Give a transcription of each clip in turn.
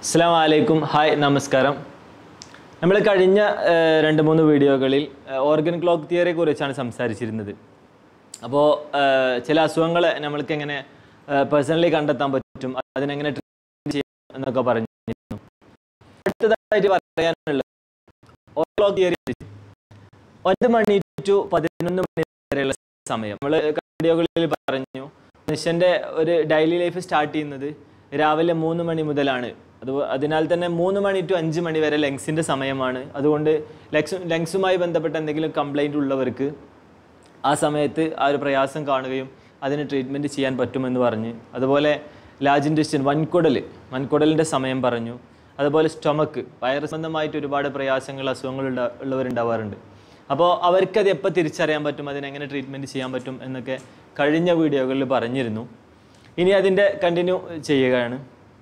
അസ്സാം വലൈക്കും ഹായ് നമസ്കാരം നമ്മൾ കഴിഞ്ഞ ഏഹ്, രണ്ട് മൂന്ന് വീഡിയോകളിൽ ഓർഗൻ ക്ലോക്ക് തിയറിയെ കുറിച്ചാണ് സംസാരിച്ചിരുന്നത് അപ്പോൾ ചില അസുഖങ്ങളെ നമ്മൾക്ക് എങ്ങനെ പേഴ്സണലി കണ്ടെത്താൻ പറ്റും അതിനെങ്ങനെ ട്രീറ്റ് ചെയ്യാം എന്നൊക്കെ പറഞ്ഞിരുന്നു അടുത്തതായിട്ട് പറയാനുള്ളത് ക്ലോക്ക് തിയറി ഒൻപത് മണി ടു പതിനൊന്ന് മണി വരെയുള്ള സമയം നമ്മൾ വീഡിയോകളിൽ പറഞ്ഞു മനുഷ്യൻ്റെ ഒരു ഡെയിലി ലൈഫ് സ്റ്റാർട്ട് ചെയ്യുന്നത് രാവിലെ മൂന്ന് മണി മുതലാണ് അത് അതിനാൽ തന്നെ മൂന്ന് മണി ടു അഞ്ച് മണി വരെ ലങ്സിൻ്റെ സമയമാണ് അതുകൊണ്ട് ലങ്സ് ലങ്സുമായി ബന്ധപ്പെട്ട എന്തെങ്കിലും കംപ്ലൈൻറ്റ് ഉള്ളവർക്ക് ആ സമയത്ത് ആ ഒരു പ്രയാസം കാണുകയും അതിന് ട്രീറ്റ്മെൻറ്റ് ചെയ്യാൻ പറ്റുമെന്ന് പറഞ്ഞ് അതുപോലെ ലാർജ് ഇൻറ്റസ്റ്റൈൻ വൻകുടൽ വൻകുടലിൻ്റെ സമയം പറഞ്ഞു അതുപോലെ സ്റ്റൊമക്ക് വയറ് സംബന്ധമായിട്ട് ഒരുപാട് പ്രയാസങ്ങൾ അസുഖങ്ങൾ ഉണ്ടാ ഉള്ളവരുണ്ടാവാറുണ്ട് അപ്പോൾ അവർക്കത് എപ്പോൾ തിരിച്ചറിയാൻ പറ്റും അതിനെങ്ങനെ ട്രീറ്റ്മെൻറ്റ് ചെയ്യാൻ പറ്റും എന്നൊക്കെ കഴിഞ്ഞ വീഡിയോകളിൽ പറഞ്ഞിരുന്നു ഇനി അതിൻ്റെ കണ്ടിന്യൂ ചെയ്യുകയാണ്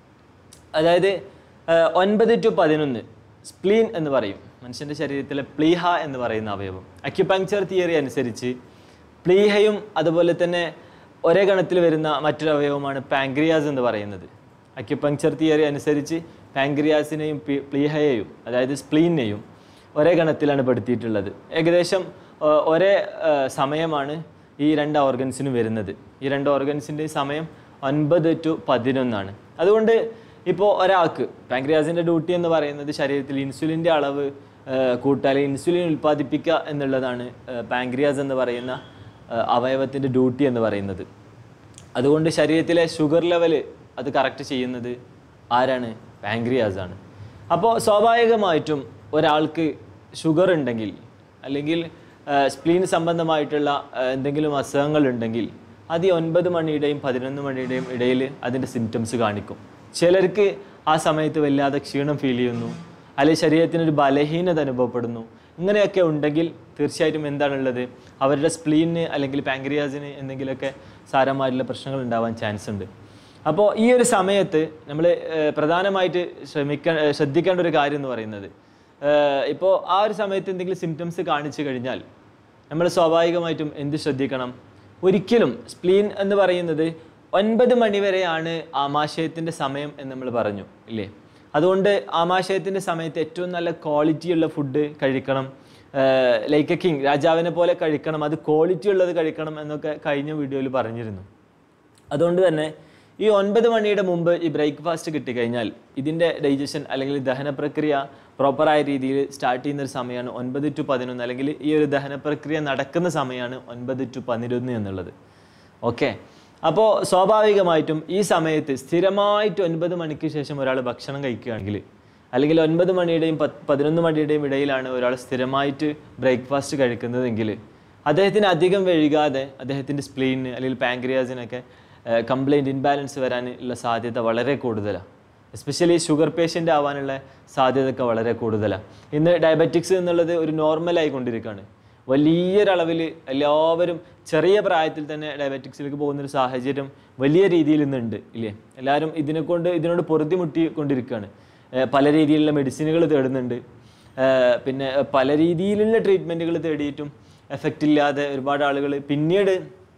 അതായത് ആ, ഒൻപത് ടു പതിനൊന്ന് സ്പ്ലീൻ എന്ന് പറയും മനുഷ്യൻ്റെ ശരീരത്തിലെ പ്ലീഹ എന്ന് പറയുന്ന അവയവം അക്യുപങ്ക്ചർ തിയറി അനുസരിച്ച് പ്ലീഹയും അതുപോലെ തന്നെ ഒരേ ഗണത്തിൽ വരുന്ന മറ്റൊരു അവയവമാണ് പാങ്ക്രിയാസ് എന്ന് പറയുന്നത് അക്യുപങ്ക്ചർ തിയറി അനുസരിച്ച് പാങ്ക്രിയാസിനെയും പി- പ്ലീഹയെയും അതായത് സ്പ്ലീനെയും ഒരേ ഗണത്തിലാണ് പെടുത്തിയിട്ടുള്ളത് ഏകദേശം ആ, ഒരേ ആ, സമയമാണ് ഈ രണ്ട് ഓർഗൻസിനും വരുന്നത് ഈ രണ്ട് ഓർഗൻസിൻ്റെ സമയം ഒൻപത് ടു പതിനൊന്നാണ് അതുകൊണ്ട് ഇപ്പോൾ ഒരാൾക്ക് പാങ്ക്രിയാസിൻ്റെ ഡ്യൂട്ടി എന്ന് പറയുന്നത് ശരീരത്തിൽ ഇൻസുലിൻ്റെ അളവ് ആ, കൂട്ടുക അല്ലെങ്കിൽ ഇൻസുലിൻ ഉൽപ്പാദിപ്പിക്കുക എന്നുള്ളതാണ് പാങ്ക്രിയാസ് എന്ന് പറയുന്ന അവയവത്തിൻ്റെ ഡ്യൂട്ടി എന്ന് പറയുന്നത് അതുകൊണ്ട് ശരീരത്തിലെ ഷുഗർ ലെവൽ അത് കറക്റ്റ് ചെയ്യുന്നത് ആരാണ് പാങ്ക്രിയാസ് ആണ് അപ്പോൾ സ്വാഭാവികമായിട്ടും ഒരാൾക്ക് ഷുഗർ ഉണ്ടെങ്കിൽ അല്ലെങ്കിൽ സ്പ്ലീൻ സംബന്ധമായിട്ടുള്ള ആ, എന്തെങ്കിലും അസുഖങ്ങൾ ഉണ്ടെങ്കിൽ അത് ഈ ഒൻപത് മണിയുടെയും പതിനൊന്ന് മണിയുടെയും ഇടയിൽ അതിൻ്റെ സിംറ്റംസ് കാണിക്കും ചിലർക്ക് ആ സമയത്ത് വല്ലാതെ ക്ഷീണം ഫീൽ ചെയ്യുന്നു അല്ലെങ്കിൽ ശരീരത്തിനൊരു ബലഹീനത അനുഭവപ്പെടുന്നു ഇങ്ങനെയൊക്കെ ഉണ്ടെങ്കിൽ തീർച്ചയായിട്ടും എന്താണുള്ളത് അവരുടെ സ്പ്ലീനിന് അല്ലെങ്കിൽ പാങ്ക്രിയാസിന് എന്തെങ്കിലുമൊക്കെ സാരമായിട്ടുള്ള പ്രശ്നങ്ങൾ ഉണ്ടാവാൻ ചാൻസ് ഉണ്ട് അപ്പോൾ ഈ ഒരു സമയത്ത് നമ്മൾ പ്രധാനമായിട്ട് ശ്രമിക്കാൻ ഏഹ് ശ്രദ്ധിക്കേണ്ട ഒരു കാര്യം എന്ന് പറയുന്നത് ഇപ്പോൾ ആ ഒരു സമയത്ത് എന്തെങ്കിലും സിംറ്റംസ് കാണിച്ചു കഴിഞ്ഞാൽ നമ്മൾ സ്വാഭാവികമായിട്ടും എന്ത് ശ്രദ്ധിക്കണം ഒരിക്കലും സ്പ്ലീൻ എന്ന് പറയുന്നത് ഒൻപത് മണി വരെയാണ് ആമാശയത്തിൻ്റെ സമയം എന്ന് നമ്മൾ പറഞ്ഞു ഇല്ലേ അതുകൊണ്ട് ആമാശയത്തിൻ്റെ സമയത്ത് ഏറ്റവും നല്ല ക്വാളിറ്റിയുള്ള ഫുഡ് കഴിക്കണം ലൈക്ക് എ കിങ് രാജാവിനെ പോലെ കഴിക്കണം അത് ക്വാളിറ്റി ഉള്ളത് കഴിക്കണം എന്നൊക്കെ കഴിഞ്ഞ വീഡിയോയിൽ പറഞ്ഞിരുന്നു അതുകൊണ്ട് തന്നെ ഈ ഒൻപത് മണിയുടെ മുമ്പ് ഈ ബ്രേക്ക്ഫാസ്റ്റ് കിട്ടിക്കഴിഞ്ഞാൽ ഇതിൻ്റെ ഡൈജഷൻ അല്ലെങ്കിൽ ദഹന പ്രക്രിയ പ്രോപ്പറായ രീതിയിൽ സ്റ്റാർട്ട് ചെയ്യുന്ന ഒരു സമയമാണ് ഒൻപത് ടു പതിനൊന്ന് അല്ലെങ്കിൽ ഈ ഒരു ദഹന പ്രക്രിയ നടക്കുന്ന സമയമാണ് ഒൻപത് ടു പതിനൊന്ന് എന്നുള്ളത് ഓക്കെ അപ്പോൾ സ്വാഭാവികമായിട്ടും ഈ സമയത്ത് സ്ഥിരമായിട്ട് ഒൻപത് മണിക്ക് ശേഷം ഒരാൾ ഭക്ഷണം കഴിക്കുകയാണെങ്കിൽ അല്ലെങ്കിൽ ഒൻപത് മണിയുടെയും പത്ത് പതിനൊന്ന് മണിയുടെയും ഇടയിലാണ് ഒരാൾ സ്ഥിരമായിട്ട് ബ്രേക്ക്ഫാസ്റ്റ് കഴിക്കുന്നതെങ്കിൽ അദ്ദേഹത്തിന് അധികം വൈകാതെ അദ്ദേഹത്തിൻ്റെ സ്പ്ലീനിന് അല്ലെങ്കിൽ പാങ്ക്രിയാസിനൊക്കെ കംപ്ലൈൻറ്റ് ഇൻബാലൻസ് വരാൻ ഉള്ള സാധ്യത വളരെ കൂടുതലാണ് എസ്പെഷ്യലി ഷുഗർ പേഷ്യൻ്റ് ആവാനുള്ള സാധ്യതയൊക്കെ വളരെ കൂടുതലാണ് ഇന്ന് ഡയബറ്റിക്സ് എന്നുള്ളത് ഒരു നോർമലായി കൊണ്ടിരിക്കുകയാണ് വലിയൊരളവിൽ എല്ലാവരും ചെറിയ പ്രായത്തിൽ തന്നെ ഡയബറ്റിക്സിലേക്ക് പോകുന്നൊരു സാഹചര്യം വലിയ രീതിയിൽ ഇന്നുണ്ട് ഇല്ലേ എല്ലാവരും ഇതിനെക്കൊണ്ട് ഇതിനോട് പൊറുതിമുട്ടിക്കൊണ്ടിരിക്കുകയാണ് ഏഹ് പല രീതിയിലുള്ള മെഡിസിനുകൾ തേടുന്നുണ്ട് ഏഹ് പിന്നെ പല രീതിയിലുള്ള ട്രീറ്റ്മെൻറ്റുകൾ തേടിയിട്ടും എഫക്റ്റ് ഇല്ലാതെ ഒരുപാട് ആളുകൾ പിന്നീട്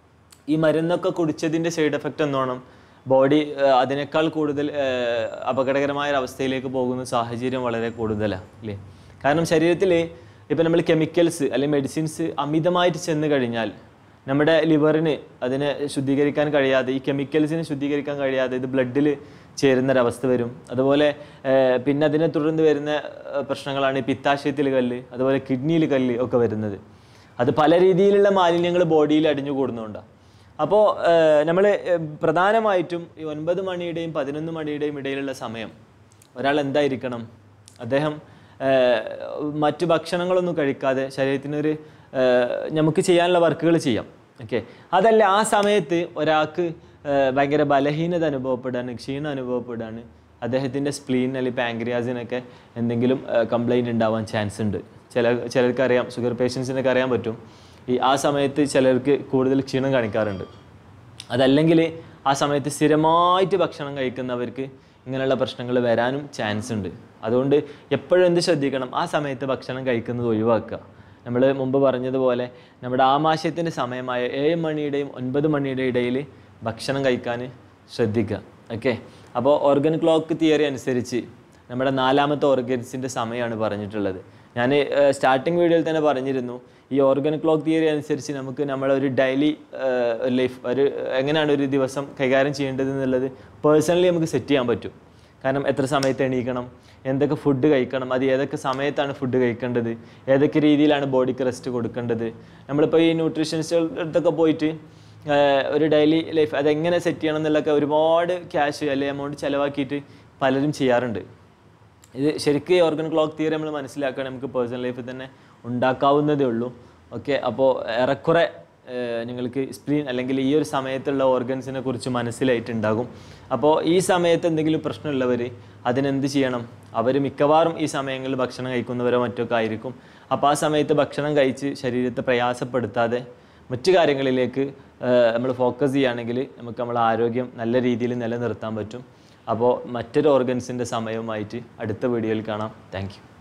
ഈ മരുന്നൊക്കെ കുടിച്ചതിൻ്റെ സൈഡ് എഫക്റ്റ് എന്നോണം ബോഡി അതിനേക്കാൾ കൂടുതൽ ഏഹ്, അപകടകരമായ ഒരു അവസ്ഥയിലേക്ക് പോകുന്ന സാഹചര്യം വളരെ കൂടുതലാണ് അല്ലേ കാരണം ശരീരത്തിൽ ഇപ്പം നമ്മൾ കെമിക്കൽസ് അല്ലെങ്കിൽ മെഡിസിൻസ് അമിതമായിട്ട് ചെന്ന് കഴിഞ്ഞാൽ നമ്മുടെ ലിവറിന് അതിനെ ശുദ്ധീകരിക്കാൻ കഴിയാതെ ഈ കെമിക്കൽസിനെ ശുദ്ധീകരിക്കാൻ കഴിയാതെ ഇത് ബ്ലഡിൽ ചേരുന്നൊരവസ്ഥ വരും അതുപോലെ ഏഹ്, പിന്നെ അതിനെ തുടർന്ന് വരുന്ന ഏഹ്, പ്രശ്നങ്ങളാണ് ഈ പിത്താശയത്തിൽ കല്ല് അതുപോലെ കിഡ്നിയിൽ കല്ല് ഒക്കെ വരുന്നത് അത് പല രീതിയിലുള്ള മാലിന്യങ്ങൾ ബോഡിയിൽ അടിഞ്ഞു കൂടുന്നുണ്ടാണ് അപ്പോൾ നമ്മൾ പ്രധാനമായിട്ടും ഈ ഒൻപത് മണിയുടെയും പതിനൊന്ന് മണിയുടെയും ഇടയിലുള്ള സമയം ഒരാൾ എന്തായിരിക്കണം അദ്ദേഹം ഏഹ്, മറ്റു ഭക്ഷണങ്ങളൊന്നും കഴിക്കാതെ ശരീരത്തിനൊരു ഏഹ്, നമുക്ക് ചെയ്യാനുള്ള വർക്കുകൾ ചെയ്യാം ഓക്കെ അതല്ല ആ സമയത്ത് ഒരാൾക്ക് ഏഹ്, ഭയങ്കര ബലഹീനത അനുഭവപ്പെടാൻ ക്ഷീണം അനുഭവപ്പെടാൻ അദ്ദേഹത്തിൻ്റെ സ്പ്ലീൻ അല്ലെങ്കിൽ പാങ്ക്രിയാസിനൊക്കെ എന്തെങ്കിലും കംപ്ലൈൻറ്റ് ഉണ്ടാവാൻ ചാൻസ് ഉണ്ട് ചില ചിലർക്കറിയാം ഷുഗർ പേഷ്യൻസിനൊക്കെ അറിയാൻ പറ്റും ഈ ആ സമയത്ത് ചിലർക്ക് കൂടുതൽ ക്ഷീണം കാണിക്കാറുണ്ട് അതല്ലെങ്കിൽ ആ സമയത്ത് സ്ഥിരമായിട്ട് ഭക്ഷണം കഴിക്കുന്നവർക്ക് ഇങ്ങനെയുള്ള പ്രശ്നങ്ങൾ വരാനും ചാൻസ് ഉണ്ട് അതുകൊണ്ട് എപ്പോഴും എന്ത് ശ്രദ്ധിക്കണം ആ സമയത്ത് ഭക്ഷണം കഴിക്കുന്നത് ഒഴിവാക്കുക നമ്മൾ മുമ്പ് പറഞ്ഞതുപോലെ നമ്മുടെ ആമാശയത്തിൻ്റെ സമയമായ ഏഴ് മണിയുടെയും ഒൻപത് മണിയുടെ ഇടയിൽ ഭക്ഷണം കഴിക്കാൻ ശ്രദ്ധിക്കുക ഓക്കെ അപ്പോൾ ഓർഗൻ ക്ലോക്ക് തിയറി അനുസരിച്ച് നമ്മുടെ നാലാമത്തെ ഓർഗൻസിൻ്റെ സമയമാണ് പറഞ്ഞിട്ടുള്ളത് ഞാൻ സ്റ്റാർട്ടിങ് വീഡിയോയിൽ തന്നെ പറഞ്ഞിരുന്നു ഈ ഓർഗൻ ക്ലോക്ക് തിയറി അനുസരിച്ച് നമുക്ക് നമ്മളെ ഒരു ഡെയിലി ലൈഫ് ഒരു എങ്ങനെയാണ് ഒരു ദിവസം കൈകാര്യം ചെയ്യേണ്ടത് എന്നുള്ളത് പേഴ്സണലി നമുക്ക് സെറ്റ് ചെയ്യാൻ പറ്റും കാരണം എത്ര സമയത്ത് എണീക്കണം എന്തൊക്കെ ഫുഡ് കഴിക്കണം അത് ഏതൊക്കെ സമയത്താണ് ഫുഡ് കഴിക്കേണ്ടത് ഏതൊക്കെ രീതിയിലാണ് ബോഡിക്ക് റെസ്റ്റ് കൊടുക്കേണ്ടത് നമ്മളിപ്പോൾ ഈ ന്യൂട്രീഷനിസ്റ്റുകളുടെ അടുത്തൊക്കെ പോയിട്ട് ആഹ് ഒരു ഡെയിലി ലൈഫ് അതെങ്ങനെ സെറ്റ് ചെയ്യണം എന്നുള്ളതൊക്കെ ഒരുപാട് ക്യാഷ് അല്ലെങ്കിൽ എമൗണ്ട് ചിലവാക്കിയിട്ട് പലരും ചെയ്യാറുണ്ട് ഇത് ശരിക്കും ഈ ഓർഗൻ ക്ലോക്ക് തിയറി നമ്മൾ മനസ്സിലാക്കുകയാണെങ്കിൽ നമുക്ക് പേഴ്സണൽ ലൈഫിൽ തന്നെ ഉണ്ടാക്കാവുന്നതേ ഉള്ളൂ ഓക്കെ അപ്പോൾ ഏറെക്കുറെ ഏഹ് നിങ്ങൾക്ക് സ്പ്ലീൻ അല്ലെങ്കിൽ ഈ ഒരു സമയത്തുള്ള ഓർഗൻസിനെ കുറിച്ച് മനസ്സിലായിട്ടുണ്ടാകും അപ്പോൾ ഈ സമയത്ത് എന്തെങ്കിലും പ്രശ്നമുള്ളവർ അതിനെന്ത് ചെയ്യണം അവർ മിക്കവാറും ഈ സമയങ്ങളിൽ ഭക്ഷണം കഴിക്കുന്നവരോ മറ്റൊക്കെ ആയിരിക്കും അപ്പോൾ ആ സമയത്ത് ഭക്ഷണം കഴിച്ച് ശരീരത്തെ പ്രയാസപ്പെടുത്താതെ മറ്റു കാര്യങ്ങളിലേക്ക് നമ്മൾ ഫോക്കസ് ചെയ്യുകയാണെങ്കിൽ നമുക്ക് നമ്മളെ ആരോഗ്യം നല്ല രീതിയിൽ നിലനിർത്താൻ പറ്റും അപ്പോൾ മറ്റൊരു ഓർഗൻസിൻ്റെ സമയവുമായിട്ട് അടുത്ത വീഡിയോയിൽ കാണാം താങ്ക്